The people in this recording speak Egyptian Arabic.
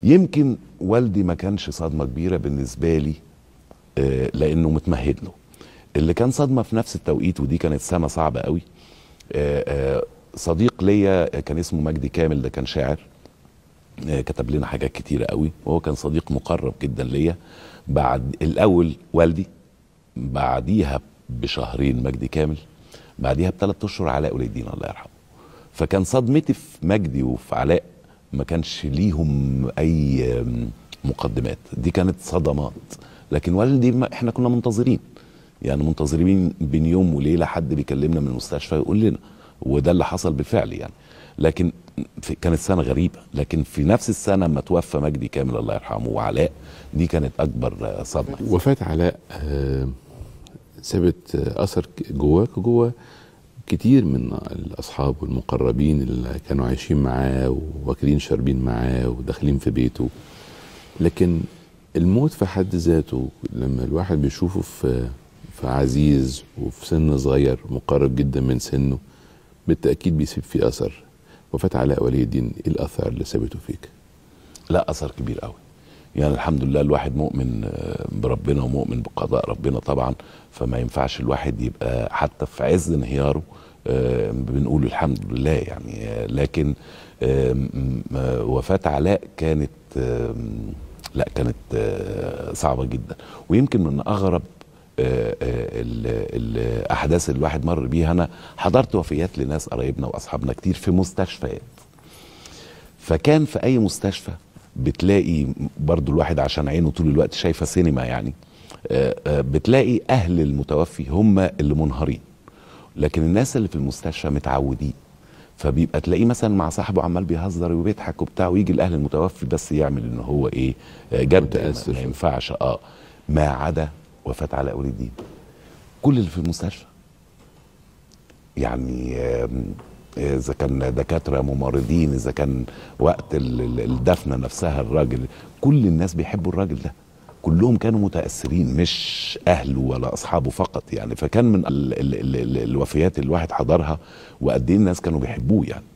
يمكن والدي ما كانش صدمه كبيره بالنسبه لي آه، لانه متمهد له اللي كان صدمه في نفس التوقيت ودي كانت سنه صعبه قوي آه، آه، صديق ليا كان اسمه مجدي كامل ده كان شاعر آه، كتب لنا حاجات كتيره قوي وهو كان صديق مقرب جدا ليا بعد الاول والدي بعديها بشهرين مجدي كامل بعديها بثلاث اشهر علاء ولي الدين الله يرحمه فكان صدمتي في مجدي وفي علاء ما كانش ليهم اي آم، مقدمات دي كانت صدمات لكن والدي ما احنا كنا منتظرين يعني منتظرين بين يوم وليله حد بيكلمنا من المستشفى يقول لنا وده اللي حصل بالفعل يعني لكن في كانت سنه غريبه لكن في نفس السنه ما توفى مجدي كامل الله يرحمه وعلاء دي كانت اكبر آه، صدمه وفاة علاء آه، سابت آه، اثر ك- جواك وجوا كتير من الاصحاب والمقربين اللي كانوا عايشين معاه واكلين شاربين معاه وداخلين في بيته لكن الموت في حد ذاته لما الواحد بيشوفه في في عزيز وفي سن صغير مقرب جدا من سنه بالتاكيد بيسيب فيه اثر وفاة علاء ولي الدين ايه الاثر اللي سابته فيك؟ لا اثر كبير قوي يعني الحمد لله الواحد مؤمن آه، بربنا ومؤمن بقضاء ربنا طبعا فما ينفعش الواحد يبقى حتى في عز انهياره آه، بنقول الحمد لله يعني آه، لكن آه، م- آه، وفاة علاء كانت آه، لا كانت آه، صعبة جدا ويمكن من أغرب آه، آه، ال- الأحداث اللي الواحد مر بيها أنا حضرت وفيات لناس قرايبنا وأصحابنا كتير في مستشفيات فكان في اي مستشفى بتلاقي برضو الواحد عشان عينه طول الوقت شايفه سينما يعني آه، آه، بتلاقي اهل المتوفي هم اللي منهارين لكن الناس اللي في المستشفى متعودين فبيبقى تلاقيه مثلا مع صاحبه عمال بيهزر وبيضحك وبتاع ويجي الاهل المتوفي بس يعمل ان هو ايه آه، جد متأثر. ما ينفعش اه ما عدا وفاه علاء ولي الدين كل اللي في المستشفى يعني آم، اذا كان دكاتره ممرضين اذا كان وقت ال- ال- الدفنه نفسها الراجل كل الناس بيحبوا الراجل ده كلهم كانوا متاثرين مش اهله ولا اصحابه فقط يعني فكان من ال ال ال ال الوفيات اللي الواحد حضرها وقد ايه الناس كانوا بيحبوه يعني